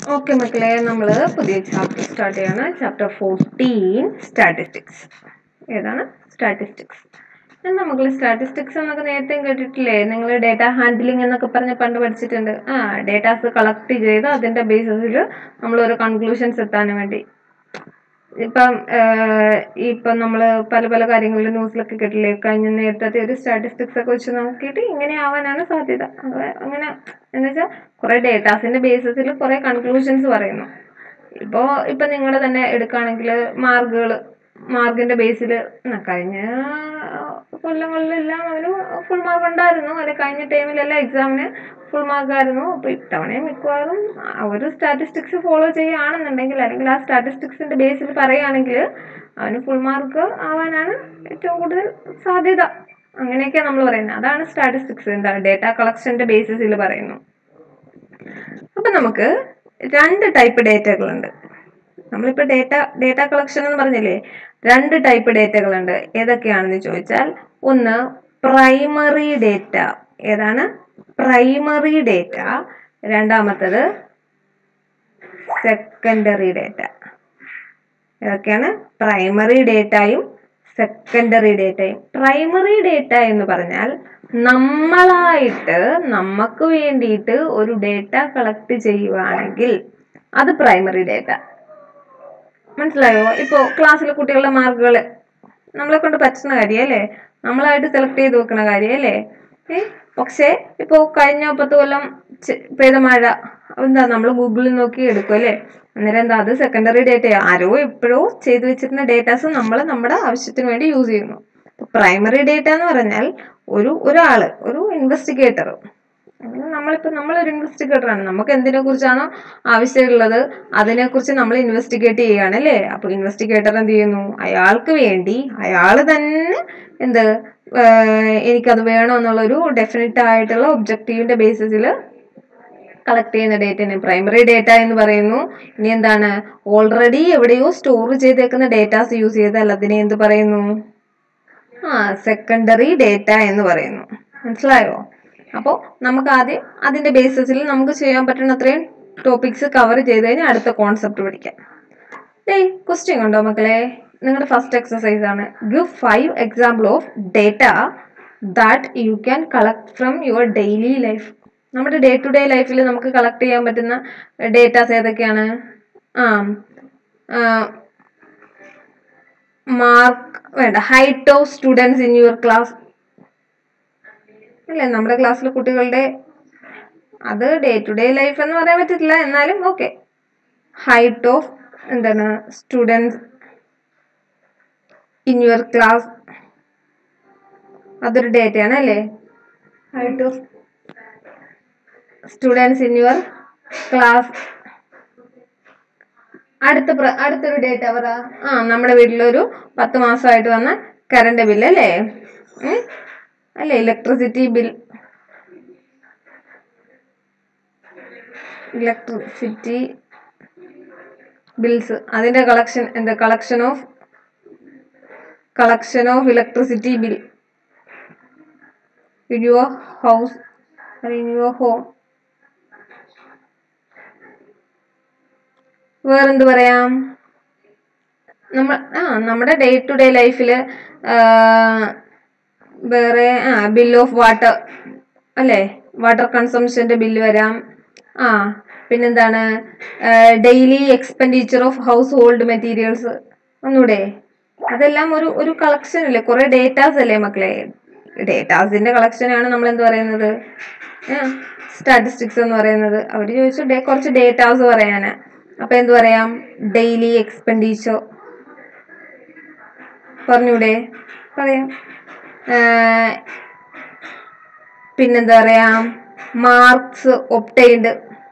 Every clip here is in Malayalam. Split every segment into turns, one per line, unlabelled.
ഓക്കെ മക്കളെ നമ്മൾ പുതിയ ചാപ്റ്റർ സ്റ്റാർട്ട് ചെയ്യാണ് ചാപ്റ്റർ ഫോർട്ടീൻ സ്റ്റാറ്റിസ്റ്റിക്സ് ഏതാണ് സ്റ്റാറ്റിസ്റ്റിക്സ് എന്താ മക്കളെ സ്റ്റാറ്റിസ്റ്റിക്സ് എന്നൊക്കെ നേരത്തെ കേട്ടിട്ടില്ലേ നിങ്ങൾ ഡേറ്റ ഹാൻഡ്ലിംഗ് എന്നൊക്കെ പറഞ്ഞ് പണ്ട് പഠിച്ചിട്ടുണ്ട് ആ ഡേറ്റാസ് കളക്ട് ചെയ്ത് അതിന്റെ ബേസിസിൽ നമ്മൾ ഒരു കൺക്ലൂഷൻസ് എത്താൻ വേണ്ടി ഇപ്പം ആഹ് ഇപ്പം നമ്മൾ പല പല കാര്യങ്ങളിലും ന്യൂസിലൊക്കെ കേട്ടില്ലേ കഴിഞ്ഞ നേരത്തെ ഒരു സ്റ്റാറ്റിസ്റ്റിക്സ് ഒക്കെ വെച്ച് നോക്കിയിട്ട് ഇങ്ങനെ ആവാനാണ് സാധ്യത അത് അങ്ങനെ എന്ന് വെച്ചാൽ കുറെ ഡേറ്റാസിന്റെ ബേസിസിൽ കുറെ കൺക്ലൂഷൻസ് പറയുന്നു ഇപ്പോ ഇപ്പൊ നിങ്ങളുടെ തന്നെ എടുക്കുകയാണെങ്കിൽ മാർക്കുകൾ മാർക്കിന്റെ ബേസിൽ കഴിഞ്ഞ കൊല്ലങ്ങളിലെല്ലാം അവന് ഫുൾ മാർക്ക് ഉണ്ടായിരുന്നു അല്ലെ കഴിഞ്ഞ ടൈമിലെല്ലാം എക്സാമിന് ഫുൾ മാർക്ക് ആയിരുന്നു അപ്പൊ ഇത്തവണയും മിക്കവാറും അവർ സ്റ്റാറ്റിസ്റ്റിക്സ് ഫോളോ ചെയ്യുകയാണെന്നുണ്ടെങ്കിൽ അല്ലെങ്കിൽ ആ സ്റ്റാറ്റിസ്റ്റിക്സിന്റെ ബേസിൽ പറയുകയാണെങ്കിൽ അവന് ഫുൾ മാർക്ക് ആവാനാണ് ഏറ്റവും കൂടുതൽ സാധ്യത അങ്ങനെയൊക്കെയാണ് നമ്മൾ പറയുന്നത് അതാണ് സ്റ്റാറ്റിസ്റ്റിക്സ് എന്താ ഡേറ്റ കളക്ഷന്റെ ബേസിസിൽ പറയുന്നു അപ്പൊ നമുക്ക് രണ്ട് ടൈപ്പ് ഡേറ്റകളുണ്ട് നമ്മളിപ്പോ ഡേറ്റ ഡേറ്റ കളക്ഷൻ എന്ന് പറഞ്ഞില്ലേ രണ്ട് ടൈപ്പ് ഡേറ്റകളുണ്ട് ഏതൊക്കെയാണെന്ന് ചോദിച്ചാൽ ഒന്ന് പ്രൈമറി ഡേറ്റ ഏതാണ് പ്രൈമറി ഡേറ്റ രണ്ടാമത്തത് സെക്കൻഡറി ഡേറ്റ ഏതൊക്കെയാണ് പ്രൈമറി ഡേറ്റയും സെക്കൻഡറി ഡേറ്റയും പ്രൈമറി ഡേറ്റ എന്ന് പറഞ്ഞാൽ നമ്മളായിട്ട് നമുക്ക് വേണ്ടിയിട്ട് ഒരു ഡേറ്റ കളക്ട് ചെയ്യുവാണെങ്കിൽ അത് പ്രൈമറി ഡേറ്റ മനസ്സിലായോ ഇപ്പോ ക്ലാസ്സിലെ കുട്ടികളുടെ മാർക്കുകൾ നമ്മളെ കൊണ്ട് പറ്റുന്ന കാര്യമല്ലേ നമ്മളായിട്ട് സെലക്ട് ചെയ്ത് വെക്കണ കാര്യമല്ലേ ഏ പക്ഷേ ഇപ്പോ കഴിഞ്ഞ പത്ത് കൊല്ലം ചെ- പെയ്ത മഴ എന്താ നമ്മൾ ഗൂഗിളിൽ നോക്കി എടുക്കും അല്ലേ അന്നേരം എന്താ അത് സെക്കൻഡറി ഡേറ്റ ആരോ എപ്പോഴോ ചെയ്തു വെച്ചിരുന്ന ഡേറ്റാസ് നമ്മൾ നമ്മുടെ ആവശ്യത്തിന് വേണ്ടി യൂസ് ചെയ്യുന്നു പ്രൈമറി ഡേറ്റ എന്ന് പറഞ്ഞാൽ ഒരു ഒരാള് ഒരു ഇൻവെസ്റ്റിഗേറ്റർ അങ്ങനെ നമ്മളിപ്പോ നമ്മളൊരു ഇൻവെസ്റ്റിഗേറ്റർ ആണ് നമുക്ക് എന്തിനെ കുറിച്ചാണോ ആവശ്യമുള്ളത് അതിനെ കുറിച്ച് നമ്മൾ ഇൻവെസ്റ്റിഗേറ്റ് ചെയ്യുകയാണ് അല്ലേ അപ്പൊ ഇൻവെസ്റ്റിഗേറ്റർ എന്ത് ചെയ്യുന്നു അയാൾക്ക് വേണ്ടി അയാൾ തന്നെ എന്ത് ആഹ് എനിക്കത് വേണം എന്നുള്ളൊരു ഡെഫിനറ്റ് ആയിട്ടുള്ള ഒബ്ജക്റ്റീവിന്റെ ബേസിസിൽ കളക്ട് ചെയ്യുന്ന ഡേറ്റനെ പ്രൈമറി ഡേറ്റ എന്ന് പറയുന്നു ഇനി എന്താണ് ഓൾറെഡി എവിടെയോ സ്റ്റോർ ചെയ്തേക്കുന്ന ഡേറ്റാസ് യൂസ് ചെയ്താൽ അതിനെ എന്ത് പറയുന്നു ആ സെക്കൻഡറി ഡേറ്റ എന്ന് പറയുന്നു മനസ്സിലായോ അപ്പോൾ നമുക്ക് ആദ്യം അതിന്റെ ബേസിസിൽ നമുക്ക് ചെയ്യാൻ പറ്റുന്ന അത്രയും ടോപ്പിക്സ് കവർ ചെയ്ത് കഴിഞ്ഞാൽ അടുത്ത കോൺസെപ്റ്റ് പഠിക്കാം ഡേയ് ക്വസ്റ്റ്യൻ കണ്ടോ മക്കളെ നിങ്ങളുടെ ഫസ്റ്റ് എക്സസൈസ് ആണ് give five example of data that you can collect from your daily life നമ്മുടെ ഡേ ടു ഡേ ലൈഫിൽ നമുക്ക് കളക്ട് ചെയ്യാൻ പറ്റുന്ന ഡേറ്റാസ് ഏതൊക്കെയാണ് ആ മാർക്ക് വേണ്ട height of students in your class അല്ലേ നമ്മുടെ ക്ലാസ്സിലെ കുട്ടികളുടെ അത് ഡേ ടു ഡേ ലൈഫ് എന്ന് പറയാൻ പറ്റത്തില്ല എന്നാലും ഓക്കെ ഹൈറ്റ് ഓഫ് എന്താണ് സ്റ്റുഡൻസ് ഇൻ യുവർ ക്ലാസ് അതൊരു ഡേറ്റയാണ് അല്ലേ height of students in your class അടുത്ത പ്ര- അടുത്തൊരു ഡേറ്റ പറ ആ നമ്മുടെ വീട്ടിലൊരു പത്ത് മാസമായിട്ട് വന്ന കറണ്ട് ബില്ല് അല്ലേ ഉം? അല്ലേ ഇലക്ട്രിസിറ്റി ബിൽ ഇലക്ട്രിസിറ്റി ബിൽസ് അതിന്റെ കളക്ഷൻ എന്താ collection of collection of electricity bill in your house in your home വേറെന്ത് പറയാം നമ്മ ആ നമ്മുടെ ഡേ ടു ഡേ ലൈഫിൽ വേറെ ആ ബിൽ ഓഫ് വാട്ടർ അല്ലേ വാട്ടർ കൺസംഷന്റെ ബില്ല് വരാം ആ പിന്നെന്താണ് daily expenditure of household materials ഒന്നൂടെ അതെല്ലാം ഒരു ഒരു കളക്ഷൻ അല്ലേ കുറെ ഡേറ്റാസ് അല്ലേ മക്കളെ ഡേറ്റാസിന്റെ കളക്ഷൻ ആണ് നമ്മൾ എന്ത് പറയുന്നത് സ്റ്റാറ്റിസ്റ്റിക്സ് എന്ന് പറയുന്നത് അവർ ചോദിച്ചു ഡേ കുറച്ച് ഡേറ്റാസ് പറയാനാ അപ്പൊ എന്ത് പറയാം ഡെയിലി എക്സ്പെൻഡിച്ചർ പറഞ്ഞൂടെ പറയാം ആഹ് പിന്നെന്താ പറയാ marks obtained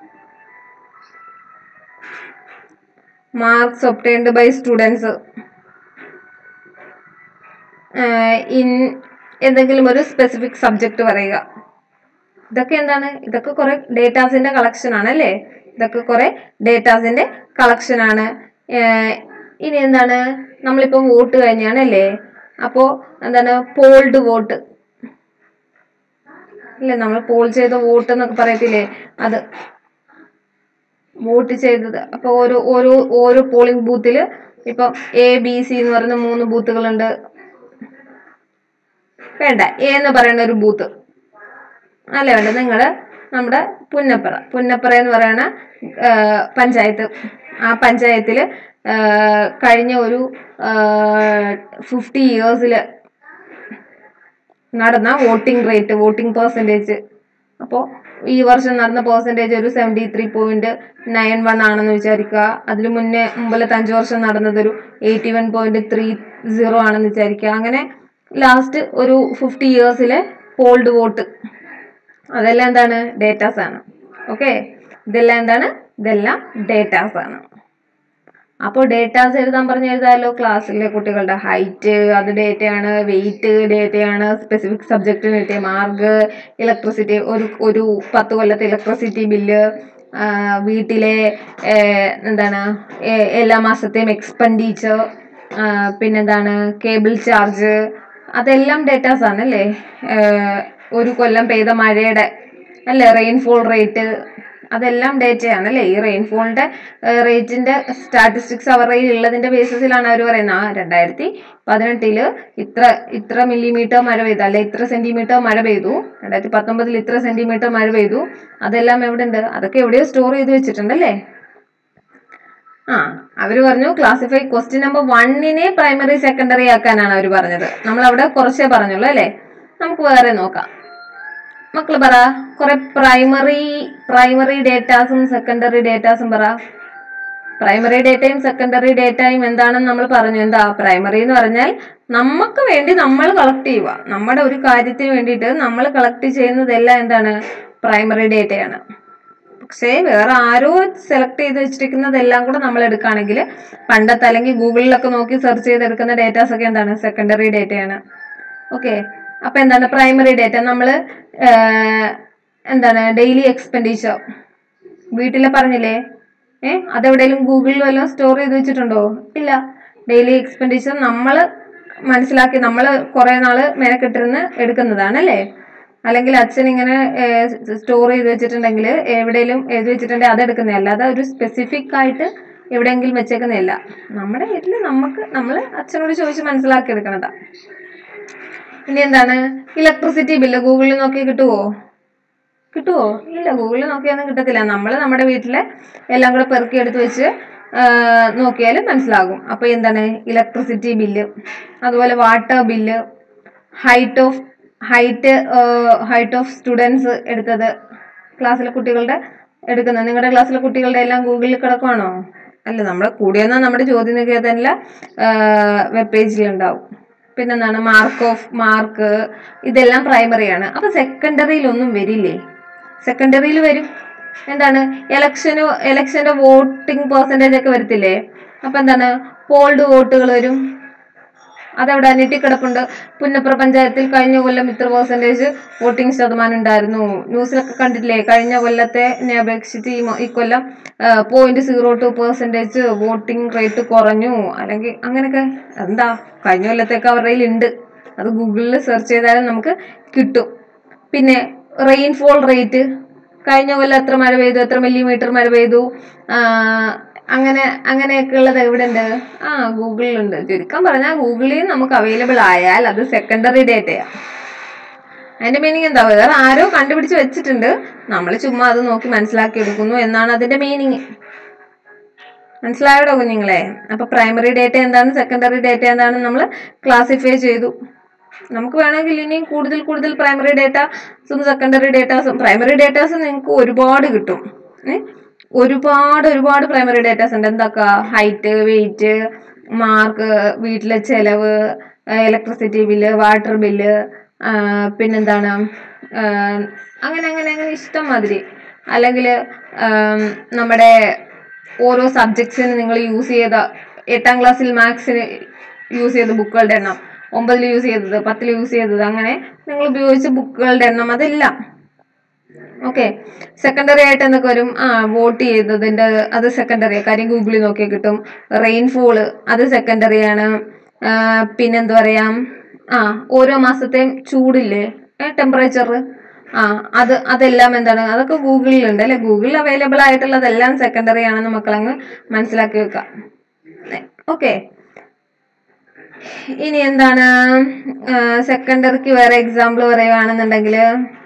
marks obtained by students in എന്തെങ്കിലും ഒരു സ്പെസിഫിക് സബ്ജക്ട് പറയുക ഇതൊക്കെ എന്താണ് ഇതൊക്കെ കുറെ ഡേറ്റാസിന്റെ കളക്ഷൻ ആണ് അല്ലേ ഇതൊക്കെ കുറെ ഡേറ്റാസിന്റെ കളക്ഷൻ ആണ് ഏർ ഇനി എന്താണ് നമ്മളിപ്പോ വോട്ട് കഴിഞ്ഞാണ് അല്ലേ അപ്പോ എന്താണ് പോൾഡ് വോട്ട് ഇല്ലേ നമ്മൾ പോൾ ചെയ്ത വോട്ട് എന്നൊക്കെ പറയത്തില്ലേ അത് വോട്ട് ചെയ്തത് അപ്പോൾ ഓരോ ഓരോ ഓരോ പോളിംഗ് ബൂത്തിൽ ഇപ്പം എ ബി സി എന്ന് പറയുന്ന മൂന്ന് ബൂത്തുകളുണ്ട് വേണ്ട എ എന്ന് പറയുന്ന ഒരു ബൂത്ത് അല്ല വേണ്ട നിങ്ങൾ നമ്മുടെ പുന്നപ്പറ പുന്നപ്പറ എന്ന് പറയുന്ന ആ, പഞ്ചായത്ത് ആ പഞ്ചായത്തിൽ കഴിഞ്ഞ ഒരു ഫിഫ്റ്റി ഇയേഴ്സിൽ നടന്ന വോട്ടിംഗ് റേറ്റ് വോട്ടിംഗ് പെർസെൻറ്റേജ് അപ്പോൾ ഈ വർഷം നടന്ന പെർസെൻറ്റേജ് ഒരു seventy three point nine one ആണെന്ന് വിചാരിക്കുക അതിന് മുന്നേ മുമ്പിലത്തെ അഞ്ച് വർഷം നടന്നത് ഒരു eighty one point three zero ആണെന്ന് വിചാരിക്കുക അങ്ങനെ ലാസ്റ്റ് ഒരു ഫിഫ്റ്റി ഇയേഴ്സിലെ പോൾഡ് വോട്ട് അതെല്ലാം എന്താണ് ഡേറ്റാസ് ആണ് ഓക്കെ ഇതെല്ലാം എന്താണ് ഇതെല്ലാം ഡേറ്റാസ് ആണ് അപ്പോൾ ഡേറ്റാസ് എഴുതാൻ പറഞ്ഞ് എഴുതാമല്ലോ ക്ലാസ്സിലെ കുട്ടികളുടെ ഹൈറ്റ് അത് ഡേറ്റയാണ് വെയിറ്റ് ഡേറ്റയാണ് specific subject data mark electricity ഒരു ഒരു പത്ത് കൊല്ലത്തെ ഇലക്ട്രിസിറ്റി ബില്ല് വീട്ടിലെ ഏഹ്, എന്താണ് ഏഹ്, എല്ലാ മാസത്തെയും എക്സ്പെൻഡിച്ചർ പിന്നെന്താണ് കേബിൾ ചാർജ് അതെല്ലാം ഡേറ്റാസ് ആണ് അല്ലേ ഏഹ്, ഒരു കൊല്ലം പെയ്ത മഴയുടെ അല്ലേ റെയിൻഫോൾ റേറ്റ് അതെല്ലാം ഡേറ്റയാണ് അല്ലേ ഈ റെയിൻഫോളിന്റെ റേറ്റിന്റെ സ്റ്റാറ്റിസ്റ്റിക്സ് അവരുടെ കയ്യിൽ ഉള്ളതിന്റെ ബേസിസിലാണ് അവർ പറയുന്നത് ആ രണ്ടായിരത്തി പതിനെട്ടില് ഇത്ര ഇത്ര മില്ലിമീറ്റർ മഴ പെയ്തു അല്ലെ ഇത്ര സെന്റിമീറ്റർ മഴ പെയ്തു രണ്ടായിരത്തി പത്തൊമ്പതിൽ ഇത്ര സെന്റിമീറ്റർ മഴ പെയ്തു അതെല്ലാം എവിടെ ഉണ്ട് അതൊക്കെ എവിടെയോ സ്റ്റോർ ചെയ്ത് വെച്ചിട്ടുണ്ടല്ലേ ആ അവര് പറഞ്ഞു ക്ലാസിഫൈ ക്വസ്റ്റ്യൻ നമ്പർ വണ്ണിനെ പ്രൈമറി സെക്കൻഡറി ആക്കാനാണ് അവർ പറഞ്ഞത് നമ്മൾ അവിടെ കുറച്ചേ പറഞ്ഞുള്ളൂ അല്ലേ നമുക്ക് വേറെ നോക്കാം മക്കള് പറ കുറെ പ്രൈമറി പ്രൈമറി ഡേറ്റാസും സെക്കൻഡറി ഡേറ്റാസും പറ പ്രൈമറി ഡേറ്റയും സെക്കൻഡറി ഡേറ്റയും എന്താണെന്ന് നമ്മൾ പറഞ്ഞു എന്താ പ്രൈമറി എന്ന് പറഞ്ഞാൽ നമുക്ക് വേണ്ടി നമ്മൾ കളക്ട് ചെയ്യുക നമ്മുടെ ഒരു കാര്യത്തിന് വേണ്ടിയിട്ട് നമ്മൾ കളക്ട് ചെയ്യുന്നതെല്ലാം എന്താണ് പ്രൈമറി ഡേറ്റയാണ് പക്ഷേ വേറെ ആരോ സെലക്ട് ചെയ്ത് വെച്ചിരിക്കുന്നതെല്ലാം കൂടെ നമ്മൾ എടുക്കുകയാണെങ്കിൽ പണ്ടത്തെ അല്ലെങ്കിൽ ഗൂഗിളിലൊക്കെ നോക്കി സെർച്ച് ചെയ്തെടുക്കുന്ന ഡേറ്റാസ് ഒക്കെ എന്താണ് സെക്കൻഡറി ഡേറ്റയാണ് ഓക്കെ അപ്പൊ എന്താണ് പ്രൈമറി ഡേറ്റ നമ്മൾ എന്താണ് ഡെയിലി എക്സ്പെൻഡിച്ചർ വീട്ടിലെ പറഞ്ഞില്ലേ ഏ അതെവിടെയെങ്കിലും ഗൂഗിളിൽ വല്ലതും സ്റ്റോർ ചെയ്ത് വെച്ചിട്ടുണ്ടോ ഇല്ല ഡെയിലി എക്സ്പെൻഡിച്ചർ നമ്മൾ മനസ്സിലാക്കി നമ്മൾ കുറെ നാള് മെനക്കെട്ടിരുന്ന് എടുക്കുന്നതാണ് അല്ലേ അല്ലെങ്കിൽ അച്ഛൻ ഇങ്ങനെ സ്റ്റോർ ചെയ്ത് വെച്ചിട്ടുണ്ടെങ്കിൽ എവിടെയെങ്കിലും എഴുതി വെച്ചിട്ടുണ്ടെങ്കിൽ അത് എടുക്കുന്നതല്ല അല്ലാതെ ഒരു സ്പെസിഫിക് ആയിട്ട് എവിടെയെങ്കിലും വെച്ചേക്കുന്നതല്ല നമ്മുടെ വീട്ടിൽ നമുക്ക് നമ്മൾ അച്ഛനോട് ചോദിച്ച് മനസ്സിലാക്കി എടുക്കണതാ ഇനി എന്താണ് ഇലക്ട്രിസിറ്റി ബില്ല് ഗൂഗിളിൽ നോക്കി കിട്ടുമോ കിട്ടുമോ ഇല്ല ഗൂഗിളിൽ നോക്കിയൊന്നും കിട്ടത്തില്ല നമ്മൾ നമ്മുടെ വീട്ടിലെ എല്ലാം കൂടെ പെറുക്കി എടുത്ത് വെച്ച് നോക്കിയാൽ മനസ്സിലാകും അപ്പോൾ എന്താണ് ഇലക്ട്രിസിറ്റി ബില്ല് അതുപോലെ water bill height of height height of students എടുത്തത് ക്ലാസ്സിലെ കുട്ടികളുടെ എടുക്കുന്നത് നിങ്ങളുടെ ക്ലാസ്സിലെ കുട്ടികളുടെ എല്ലാം ഗൂഗിളിൽ കിടക്കുവാണോ അല്ല നമ്മുടെ കൂടിയെന്നാൽ നമ്മുടെ ചോദ്യം നികേതനിലെ വെബ് പേജിലുണ്ടാവും പിന്നെന്താണ് മാർക്ക് ഓഫ് മാർക്ക് ഇതെല്ലാം പ്രൈമറിയാണ് അപ്പൊ സെക്കൻഡറിയിലൊന്നും വരില്ലേ സെക്കൻഡറിയിൽ വരും എന്താണ് ഇലക്ഷന് ഇലക്ഷന്റെ വോട്ടിംഗ് പെർസെൻറ്റേജ് ഒക്കെ വരത്തില്ലേ അപ്പൊ എന്താണ് പോൾഡ് വോട്ടുകൾ വരും അതവിടെ ഞെട്ടിക്കിടപ്പുണ്ട് പുന്നപ്ര പഞ്ചായത്തിൽ കഴിഞ്ഞ കൊല്ലം ഇത്ര പെർസെൻറ്റേജ് വോട്ടിംഗ് ശതമാനം ഉണ്ടായിരുന്നു ന്യൂസിലൊക്കെ കണ്ടിട്ടില്ലേ കഴിഞ്ഞ കൊല്ലത്തെ അപേക്ഷിച്ച് ഈ മൊ- ഈ കൊല്ലം point zero two percentage voting rate കുറഞ്ഞു അല്ലെങ്കിൽ അങ്ങനെയൊക്കെ എന്താ കഴിഞ്ഞ കൊല്ലത്തേക്ക് അവരുടെ കയ്യിൽ ഉണ്ട് അത് ഗൂഗിളിൽ സെർച്ച് ചെയ്താലും നമുക്ക് കിട്ടും പിന്നെ റെയിൻഫോൾ റേറ്റ് കഴിഞ്ഞ കൊല്ലം എത്ര മഴ പെയ്തു എത്ര മില്ലിമീറ്റർ മഴ പെയ്തു ആ, അങ്ങനെ അങ്ങനെയൊക്കെ ഉള്ളത് എവിടെ ഉണ്ട് ആ ഗൂഗിളിലുണ്ട് ചുരുക്കം പറഞ്ഞാൽ ഗൂഗിളിൽ നമുക്ക് അവൈലബിൾ ആയാൽ അത് സെക്കൻഡറി ഡേറ്റയാണ് അതിന്റെ മീനിങ് എന്താ വേറെ ആരോ കണ്ടുപിടിച്ച് വെച്ചിട്ടുണ്ട് നമ്മൾ ചുമ്മാ അത് നോക്കി മനസ്സിലാക്കി എടുക്കുന്നു എന്നാണ് അതിന്റെ മീനിങ് മനസ്സിലായോടോ കുഞ്ഞുങ്ങളെ അപ്പൊ പ്രൈമറി ഡേറ്റ എന്താണ് സെക്കൻഡറി ഡേറ്റ എന്താണെന്ന് നമ്മൾ ക്ലാസിഫൈ ചെയ്തു നമുക്ക് വേണമെങ്കിൽ ഇനിയും കൂടുതൽ കൂടുതൽ പ്രൈമറി ഡേറ്റാസും സെക്കൻഡറി ഡേറ്റാസും പ്രൈമറി ഡേറ്റാസ് നിങ്ങൾക്ക് ഒരുപാട് കിട്ടും ഏ? ഒരുപാട് ഒരുപാട് പ്രൈമറി ഡേറ്റാസ് ഉണ്ട് എന്തൊക്കെ ഹൈറ്റ് വെയിറ്റ് മാർക്ക് വീട്ടിലെ ചെലവ് ഇലക്ട്രിസിറ്റി ബില്ല് വാട്ടർ ബില്ല് പിന്നെന്താണ് ആ, അങ്ങനെ അങ്ങനെ അങ്ങനെ ഇഷ്ടം മാതിരി അല്ലെങ്കിൽ നമ്മുടെ ഓരോ സബ്ജക്ട്സിന് നിങ്ങൾ യൂസ് ചെയ്ത എട്ടാം ക്ലാസ്സിൽ മാത്സിന് യൂസ് ചെയ്ത ബുക്കുകളുടെ എണ്ണം ഒമ്പതിൽ യൂസ് ചെയ്തത് പത്തിൽ യൂസ് ചെയ്തത് അങ്ങനെ നിങ്ങൾ ഉപയോഗിച്ച ബുക്കുകളുടെ എണ്ണം അതെല്ലാം ഓക്കെ സെക്കൻഡറി ആയിട്ട് എന്തൊക്കെ വരും ആ വോട്ട് ചെയ്തതിന്റെ അത് സെക്കൻഡറി കാര്യം ഗൂഗിളിൽ നോക്കിയാൽ കിട്ടും റെയിൻഫോള് അത് സെക്കൻഡറി ആണ് ആ, പിന്നെന്താ പറയാ ആ ഓരോ മാസത്തെയും ചൂടില്ലേ ടെമ്പറേച്ചർ ആ അത് അതെല്ലാം എന്താണ് അതൊക്കെ ഗൂഗിളിലുണ്ട് അല്ലെ ഗൂഗിളിൽ അവൈലബിൾ ആയിട്ടുള്ളതെല്ലാം സെക്കൻഡറി ആണെന്ന് മക്കളങ്ങ് മനസ്സിലാക്കി വെക്കാം ഓക്കെ ഇനി എന്താണ് സെക്കൻഡറിക്ക് വേറെ എക്സാമ്പിൾ പറയുകയാണെന്നുണ്ടെങ്കിൽ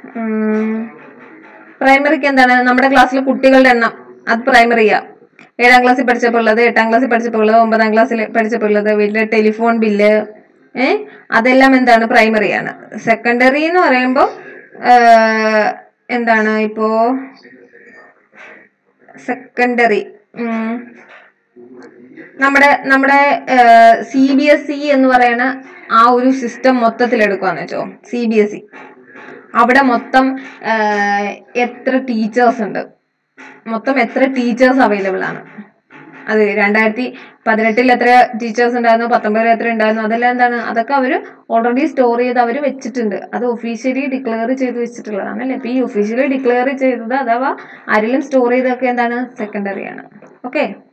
പ്രൈമറിക്ക് എന്താണ് നമ്മുടെ ക്ലാസ്സിൽ കുട്ടികളുടെ എണ്ണം അത് പ്രൈമറിയാ ഏഴാം ക്ലാസ്സിൽ പഠിച്ചപ്പോൾ ഉള്ളത് എട്ടാം ക്ലാസ്സിൽ പഠിച്ചപ്പോൾ ഉള്ളത് ഒമ്പതാം ക്ലാസ്സിൽ പഠിച്ചപ്പോൾ ഉള്ളത് വീട്ടിലെ ടെലിഫോൺ ബില്ല് ഏ അതെല്ലാം എന്താണ് പ്രൈമറിയാണ് സെക്കൻഡറി എന്ന് പറയുമ്പോൾ എന്താണ് ഇപ്പോ സെക്കൻഡറി നമ്മുടെ നമ്മുടെ സി ബി എസ് ഇ എന്ന് പറയുന്ന ആ ഒരു സിസ്റ്റം മൊത്തത്തിൽ എടുക്കുവാന്ന് വെച്ചോ സി ബി എസ് ഇ അവിടെ മൊത്തം ആ, എത്ര ടീച്ചേഴ്സ് ഉണ്ട് മൊത്തം എത്ര ടീച്ചേഴ്സ് അവൈലബിൾ ആണ് അത് രണ്ടായിരത്തി പതിനെട്ടിൽ എത്ര ടീച്ചേഴ്സ് ഉണ്ടായിരുന്നു പത്തൊമ്പതിൽ എത്ര ഉണ്ടായിരുന്നു അതെല്ലാം എന്താണ് അതൊക്കെ അവർ ഓൾറെഡി സ്റ്റോർ ചെയ്ത് അവർ വെച്ചിട്ടുണ്ട് അത് ഒഫീഷ്യലി ഡിക്ലെയർ ചെയ്ത് വെച്ചിട്ടുള്ളതാണ് അല്ലേ അപ്പൊ ഈ ഒഫീഷ്യലി ഡിക്ലെയർ ചെയ്തത് അഥവാ ആരെങ്കിലും സ്റ്റോർ ചെയ്തൊക്കെ എന്താണ് സെക്കൻഡറി ആണ് ഓക്കെ